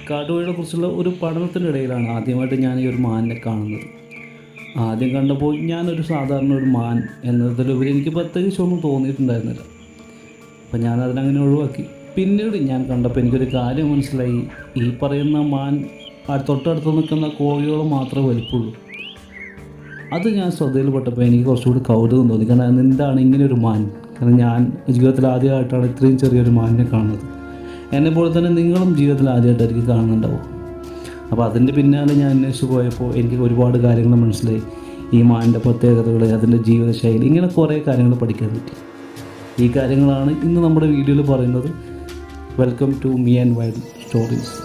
കാട്ടുകോഴികളെ കുറിച്ചുള്ള ഒരു പഠനത്തിനിടയിലാണ് ആദ്യമായിട്ട് ഞാൻ ഈ ഒരു മാനിനെ കാണുന്നത് ആദ്യം കണ്ടപ്പോൾ ഞാനൊരു സാധാരണ ഒരു മാൻ എന്നതിലുപരി എനിക്ക് പ്രത്യേകിച്ചൊന്നും തോന്നിയിട്ടുണ്ടായിരുന്നില്ല അപ്പം ഞാൻ അതിനങ്ങനെ ഒഴിവാക്കി പിന്നീട് ഞാൻ കണ്ടപ്പോൾ എനിക്കൊരു കാര്യം മനസ്സിലായി ഈ പറയുന്ന മാൻ ആ തൊട്ടടുത്ത് നിൽക്കുന്ന കോഴികൾ മാത്രമേ വലിപ്പുള്ളൂ അത് ഞാൻ ശ്രദ്ധയിൽപ്പെട്ടപ്പോൾ എനിക്ക് കുറച്ചുകൂടി കൗതുകം തോന്നി കാരണം എന്താണ് ഇങ്ങനെ ഒരു മാൻ കാരണം ഞാൻ ജീവിതത്തിൽ ആദ്യമായിട്ടാണ് ഇത്രയും ചെറിയൊരു മാനിനെ കാണുന്നത് എന്നെ പോലെ തന്നെ നിങ്ങളും ജീവിതത്തിൽ ആദ്യമായിട്ടായിരിക്കും കാണുന്നുണ്ടാവും അപ്പോൾ അതിൻ്റെ പിന്നാലെ ഞാൻ അന്വേഷിച്ച് പോയപ്പോൾ എനിക്ക് ഒരുപാട് കാര്യങ്ങൾ മനസ്സിലായി ഈ മാനിൻ്റെ പ്രത്യേകതകൾ അതിൻ്റെ ജീവിതശൈലി ഇങ്ങനെ കുറേ കാര്യങ്ങൾ പഠിക്കാൻ പറ്റി ഈ കാര്യങ്ങളാണ് ഇന്ന് നമ്മുടെ വീഡിയോയിൽ പറയുന്നത് welcome to me and wild stories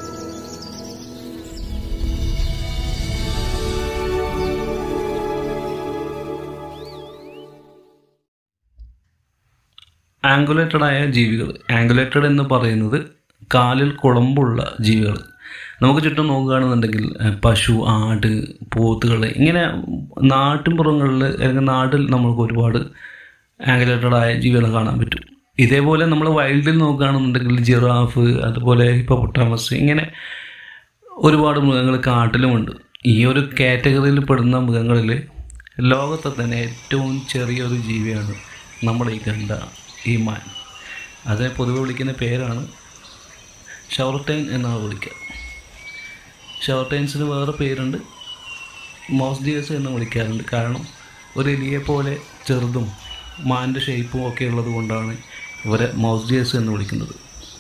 ungulated ആയ ജീവികൾ ആംഗുലേറ്റഡ് എന്ന് പറയുന്നത് കാലിൽ കുളമ്പുള്ള ജീവികൾ നമുക്ക് ചുറ്റും നോക്കുകയാണെന്നുണ്ടെങ്കിൽ ഏഹ്, പശു ആട് പോത്തുകൾ ഇങ്ങനെ നാട്ടിൻപുറങ്ങളിൽ അല്ലെങ്കിൽ നാട്ടിൽ നമ്മൾക്ക് ഒരുപാട് ആംഗുലേറ്റഡ് ആയ ജീവികളെ കാണാൻ പറ്റും ഇതേപോലെ നമ്മൾ വൈൽഡിൽ നോക്കുകയാണെന്നുണ്ടെങ്കിൽ ജിറാഫ് അതുപോലെ ഹിപ്പോപ്പൊട്ടാമസ് ഇങ്ങനെ ഒരുപാട് മൃഗങ്ങൾ കാട്ടിലുമുണ്ട് ഈ ഒരു കാറ്റഗറിയിൽ പെടുന്ന മൃഗങ്ങളിൽ ലോകത്തെ തന്നെ ഏറ്റവും ചെറിയൊരു ജീവിയാണ് നമ്മുടെ ഈ കണ്ട ഈ മാൻ അതിനെ പൊതുവെ വിളിക്കുന്ന പേരാണ് ഷവർട്ടൈൻ എന്നാണ് വിളിക്കുക ഷവർട്ടൈൻസിന് വേറെ പേരുണ്ട് മൗസ് ഡിയേഴ്സ് എന്ന് വിളിക്കാറുണ്ട് കാരണം ഒരു എലിയെ പോലെ ചെറുതും മാൻ്റെ ഷേപ്പും ഒക്കെ ഉള്ളത് കൊണ്ടാണ് ഇവരെ മൗസ് ഡിയേഴ്സ് എന്ന് വിളിക്കുന്നത്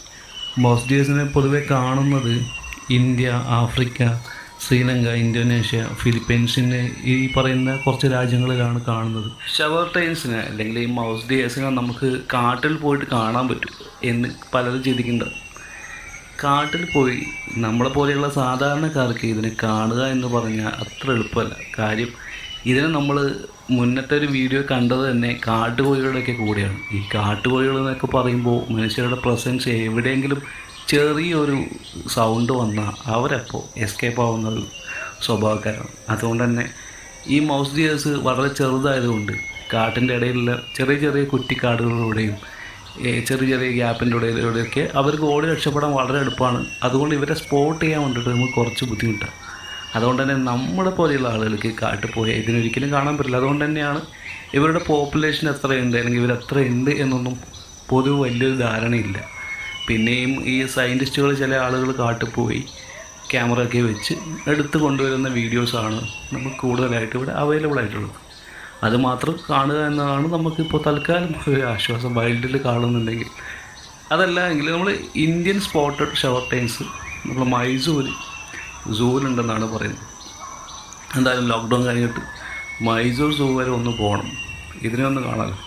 മൗസ് ഡിയേഴ്സിനെ പൊതുവെ കാണുന്നത് ഇന്ത്യ ആഫ്രിക്ക ശ്രീലങ്ക ഇന്തോനേഷ്യ ഫിലിപ്പീൻസിന് ഈ പറയുന്ന കുറച്ച് രാജ്യങ്ങളിലാണ് കാണുന്നത് ഷവർട്ടൈൻസിനെ അല്ലെങ്കിൽ ഈ മൗസ് ഡിയേഴ്സിനെ നമുക്ക് കാട്ടിൽ പോയിട്ട് കാണാൻ പറ്റും എന്ന് പലരും ചിന്തിക്കുന്നുണ്ട് കാട്ടിൽ പോയി നമ്മളെ പോലെയുള്ള സാധാരണക്കാർക്ക് ഇതിനെ കാണുക എന്ന് പറഞ്ഞാൽ അത്ര എളുപ്പമല്ല കാര്യം ഇതിനെ നമ്മൾ മുന്നത്തെ ഒരു വീഡിയോ കണ്ടത് തന്നെ കാട്ടുകോഴികളുടെയൊക്കെ കൂടെയാണ് ഈ കാട്ടുകോഴികൾ എന്നൊക്കെ പറയുമ്പോൾ മനുഷ്യരുടെ പ്രസൻസ് എവിടെയെങ്കിലും ചെറിയൊരു സൗണ്ട് വന്നാൽ അവരപ്പോൾ എസ്കേപ്പ് ആവുന്ന ഒരു സ്വഭാവക്കാരാണ് അതുകൊണ്ട് തന്നെ ഈ മൗസ് ഡിയേഴ്സ് വളരെ ചെറുതായതുകൊണ്ട് കാട്ടിൻ്റെ ഇടയിലുള്ള ചെറിയ ചെറിയ കുറ്റിക്കാടുകളിലൂടെയും ഏ, ചെറിയ ചെറിയ ഗ്യാപ്പിൻ്റെ ഇടയിലൂടെയൊക്കെ അവർക്ക് ഓടി രക്ഷപ്പെടാൻ വളരെ എളുപ്പമാണ് അതുകൊണ്ട് ഇവരെ സ്പോട്ട് ചെയ്യാൻ വേണ്ടിയിട്ട് നമുക്ക് കുറച്ച് ബുദ്ധിമുട്ടാണ് അതുകൊണ്ട് തന്നെ നമ്മളെ പോലെയുള്ള ആളുകൾക്ക് കാട്ടിൽ പോയി ഇതിനൊരിക്കലും കാണാൻ പറ്റില്ല അതുകൊണ്ട് തന്നെയാണ് ഇവരുടെ പോപ്പുലേഷൻ എത്രയുണ്ട് അല്ലെങ്കിൽ ഇവർ എത്രയുണ്ട് എന്നൊന്നും പൊതുവെ വലിയൊരു ധാരണയില്ല പിന്നെയും ഈ സയൻറ്റിസ്റ്റുകൾ ചില ആളുകൾ കാട്ടിൽ പോയി ക്യാമറ ഒക്കെ വെച്ച് എടുത്ത് കൊണ്ടുവരുന്ന വീഡിയോസാണ് നമുക്ക് കൂടുതലായിട്ട് ഇവിടെ അവൈലബിൾ ആയിട്ടുള്ളത് അത് മാത്രം കാണുക എന്നതാണ് നമുക്കിപ്പോൾ തൽക്കാലം ഒരു ആശ്വാസം വൈൽഡിൽ കാണുന്നുണ്ടെങ്കിൽ അതല്ല എങ്കിൽ നമ്മൾ ഇന്ത്യൻ സ്പോട്ടഡ് ഷവർട്ടൈൻസ് നമ്മൾ മൈസൂർ സൂവിലുണ്ടെന്നാണ് പറയുന്നത് എന്തായാലും ലോക്ക്ഡൗൺ കഴിഞ്ഞിട്ട് മൈസൂർ സൂ വരെ ഒന്ന് പോകണം ഇതിനെ ഒന്ന് കാണാമല്ലോ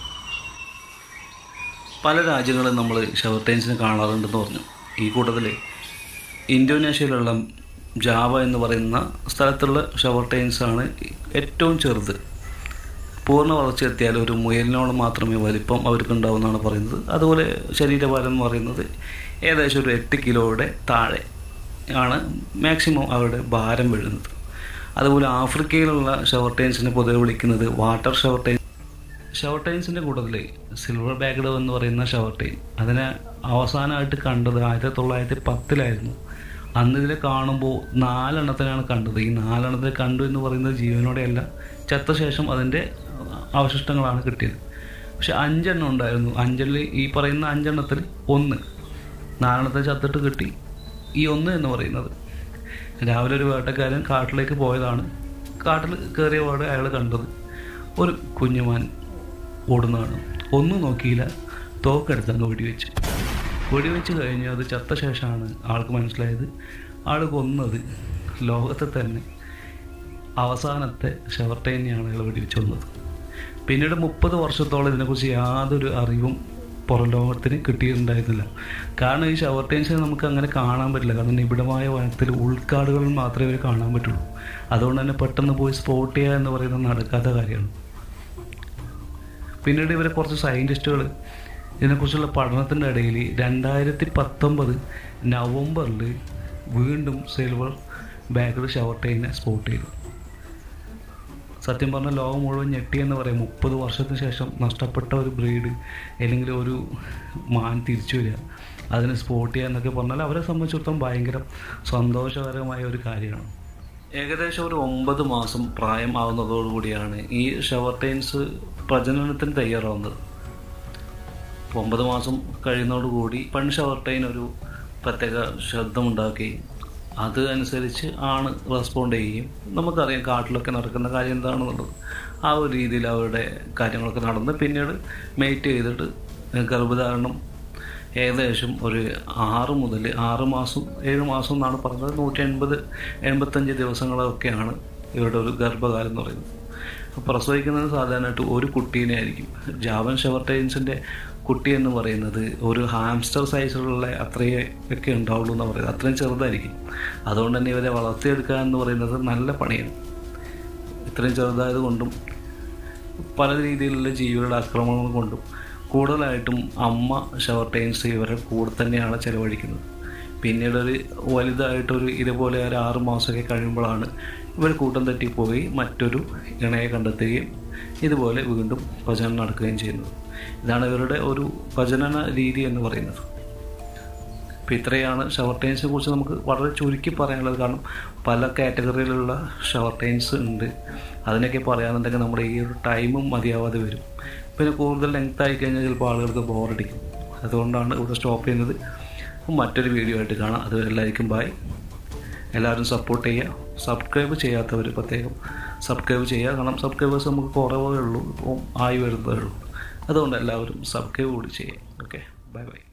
പല രാജ്യങ്ങളും നമ്മൾ ഷവർട്ടൈൻസിനെ കാണാറുണ്ടെന്ന് പറഞ്ഞു ഈ കൂട്ടത്തിൽ ഇന്തോനേഷ്യയിലുള്ള ജാവ എന്ന് പറയുന്ന സ്ഥലത്തുള്ള ഷവർട്ടൈൻസാണ് ഏറ്റവും ചെറുത് പൂർണ്ണ വളർച്ചയെത്തിയാൽ ഒരു മുയലിനോളം മാത്രമേ വലിപ്പം അവർക്കുണ്ടാവുമെന്നാണ് പറയുന്നത് അതുപോലെ ശരീരഭാരം എന്ന് പറയുന്നത് ഏകദേശം ഒരു എട്ട് കിലോയുടെ താഴെ ആണ് മാക്സിമം അവരുടെ ഭാരം വീഴുന്നത് അതുപോലെ ആഫ്രിക്കയിലുള്ള ഷവർട്ടൈൻസിനെ പൊതുവെ വിളിക്കുന്നത് വാട്ടർ ഷവർട്ടൈൻ ഷവർട്ടൈൻസിൻ്റെ കൂട്ടത്തിൽ സിൽവർ ബാഗ്ഡ് എന്ന് പറയുന്ന ഷവർട്ടൈൻ അതിനെ അവസാനമായിട്ട് കണ്ടത് ആയിരത്തി തൊള്ളായിരത്തി പത്തിലായിരുന്നു അന്ന് ഇതിനെ കാണുമ്പോൾ നാലെണ്ണത്തിനാണ് കണ്ടത് ഈ നാലെണ്ണത്തിനെ കണ്ടു എന്ന് പറയുന്നത് ജീവനോടെയല്ല ചത്ത ശേഷം അതിൻ്റെ അവശിഷ്ടങ്ങളാണ് കിട്ടിയത് പക്ഷെ അഞ്ചെണ്ണം ഉണ്ടായിരുന്നു അഞ്ചിൽ ഈ പറയുന്ന അഞ്ചെണ്ണത്തിൽ ഒന്ന് നാലെണ്ണത്തെ ചത്തിട്ട് കിട്ടി ഈ ഒന്ന് എന്ന് പറയുന്നത് രാവിലെ ഒരു വേട്ടക്കാരൻ കാട്ടിലേക്ക് പോയതാണ് കാട്ടിൽ കയറിയ പാട് അയാൾ കണ്ടത് ഒരു കുഞ്ഞുമാൻ ഓടുന്നതാണ് ഒന്നും നോക്കിയില്ല തോക്കെടുത്ത് അങ്ങ് വെടിവെച്ച് വെടിവെച്ച് കഴിഞ്ഞ് അത് ചത്ത ശേഷമാണ് ആൾക്ക് മനസ്സിലായത് ആൾ കൊന്നത് ലോകത്തെ തന്നെ അവസാനത്തെ ഷവർട്ടൈനെയാണ് അയാൾ വെടിവെച്ച് കൊന്നത് പിന്നീട് മുപ്പത് വർഷത്തോളം ഇതിനെക്കുറിച്ച് യാതൊരു അറിവും പുറം ലോകത്തിന് കിട്ടിയിട്ടുണ്ടായിരുന്നില്ല കാരണം ഈ ഷവർട്ടൈൻസിനെ നമുക്ക് അങ്ങനെ കാണാൻ പറ്റില്ല കാരണം നിബിഡമായ വനത്തിൽ ഉൾക്കാടുകളിൽ മാത്രമേ ഇവർ കാണാൻ പറ്റുള്ളൂ അതുകൊണ്ട് തന്നെ പെട്ടെന്ന് പോയി സ്പോട്ട് ചെയ്യുക എന്ന് പറയുന്നത് നടക്കാത്ത കാര്യമാണ് പിന്നീട് ഇവരെ കുറച്ച് സയൻറ്റിസ്റ്റുകൾ ഇതിനെക്കുറിച്ചുള്ള പഠനത്തിൻ്റെ ഇടയിൽ രണ്ടായിരത്തി പത്തൊമ്പത് നവംബറിൽ വീണ്ടും സിൽവർ ബാഗിൽ ഷവർട്ടൈനെ സ്പോട്ട് ചെയ്തു സത്യം പറഞ്ഞാൽ ലോകം മുഴുവൻ ഞെട്ടിയെന്ന് പറയാം മുപ്പത് വർഷത്തിന് ശേഷം നഷ്ടപ്പെട്ട ഒരു ബ്രീഡ് അല്ലെങ്കിൽ ഒരു മാൻ തിരിച്ചു വരിക അതിന് സ്പോട്ട് ചെയ്യുക എന്നൊക്കെ പറഞ്ഞാൽ അവരെ സംബന്ധിച്ചിടത്തോളം ഭയങ്കര സന്തോഷകരമായ ഒരു കാര്യമാണ് ഏകദേശം ഒരു ഒമ്പത് മാസം പ്രായം ആവുന്നതോടുകൂടിയാണ് ഈ ഷവർട്ടൈൻസ് പ്രജനനത്തിന് തയ്യാറാവുന്നത് അപ്പോൾ ഒമ്പത് മാസം കഴിയുന്നതോടുകൂടി പെൺ ഷവർട്ടൈൻ ഒരു പ്രത്യേക ശബ്ദമുണ്ടാക്കുകയും അത് അനുസരിച്ച് ആണ് റെസ്പോണ്ട് ചെയ്യുകയും നമുക്കറിയാം കാട്ടിലൊക്കെ നടക്കുന്ന കാര്യം എന്താണെന്നുള്ളത് ആ ഒരു രീതിയിൽ അവരുടെ കാര്യങ്ങളൊക്കെ നടന്ന് പിന്നീട് മെയ്റ്റ് ചെയ്തിട്ട് ഗർഭധാരണം ഏകദേശം ഒരു ആറ് മുതൽ ആറ് മാസം ഏഴ് മാസം എന്നാണ് പറഞ്ഞത് നൂറ്റി എൺപത് എൺപത്തഞ്ച് ദിവസങ്ങളൊക്കെയാണ് ഇവരുടെ ഒരു ഗർഭകാലം എന്ന് പറയുന്നത് അപ്പോൾ പ്രസവിക്കുന്നത് സാധാരണയായിട്ട് ഒരു കുട്ടീനെ ആയിരിക്കും ജാവൻ ഷെവർട്ടൈൻസിൻ്റെ കുട്ടി എന്ന് പറയുന്നത് ഒരു ഹാംസ്റ്റർ സൈസിലുള്ള അത്രയേ ഒക്കെ ഉണ്ടാവുള്ളൂ എന്ന് പറയുന്നത് അത്രയും ചെറുതായിരിക്കും അതുകൊണ്ട് തന്നെ ഇവരെ വളർത്തിയെടുക്കുക എന്ന് പറയുന്നത് നല്ല പണിയാണ് ഇത്രയും ചെറുതായത് കൊണ്ടും പല രീതിയിലുള്ള ജീവികളുടെ ആക്രമണങ്ങൾ കൊണ്ടും കൂടുതലായിട്ടും അമ്മ ഷവർട്ടൈൻസ് ഇവരെ കൂടെ തന്നെയാണ് ചിലവഴിക്കുന്നത് പിന്നീട് ഒരു വലുതായിട്ടൊരു ഇതുപോലെ ഒരു ആറ് മാസമൊക്കെ കഴിയുമ്പോഴാണ് ഇവർ കൂട്ടം തെറ്റിപ്പോയി മറ്റൊരു ഇണയെ കണ്ടെത്തുകയും ഇതുപോലെ വീണ്ടും പ്രജനനം നടക്കുകയും ചെയ്യുന്നത് ഇതാണ് ഇവരുടെ ഒരു പ്രജനന രീതി എന്ന് പറയുന്നത് അപ്പോൾ ഇത്രയാണ് ഷവർട്ടൈൻസിനെ കുറിച്ച് നമുക്ക് വളരെ ചുരുക്കി പറയാനുള്ളത് കാരണം പല കാറ്റഗറിയിലുള്ള ഷവർട്ടൈൻസ് ഉണ്ട് അതിനൊക്കെ പറയാന്നുണ്ടെങ്കിൽ നമ്മുടെ ഈ ഒരു ടൈമും മതിയാവാതെ വരും പിന്നെ കൂടുതൽ ലെങ്ത് ആയി കഴിഞ്ഞാൽ ചിലപ്പോൾ ആളുകൾക്ക് ബോറടിക്കും അതുകൊണ്ടാണ് ഇവിടെ സ്റ്റോപ്പ് ചെയ്യുന്നത് മറ്റൊരു വീഡിയോ ആയിട്ട് കാണാം അതുവരെ എല്ലാവർക്കും ബായ് എല്ലാവരും സപ്പോർട്ട് ചെയ്യുക സബ്സ്ക്രൈബ് ചെയ്യാത്തവർ പ്രത്യേകം സബ്സ്ക്രൈബ് ചെയ്യുക കാരണം സബ്സ്ക്രൈബേഴ്സ് നമുക്ക് കുറവേ ഉള്ളൂ ഇപ്പം ആയി വരുന്നതേ ഉള്ളൂ അതുകൊണ്ട് എല്ലാവരും സബ്സ്ക്രൈബ് കൂടി ചെയ്യുക ഓക്കെ ബൈ ബൈ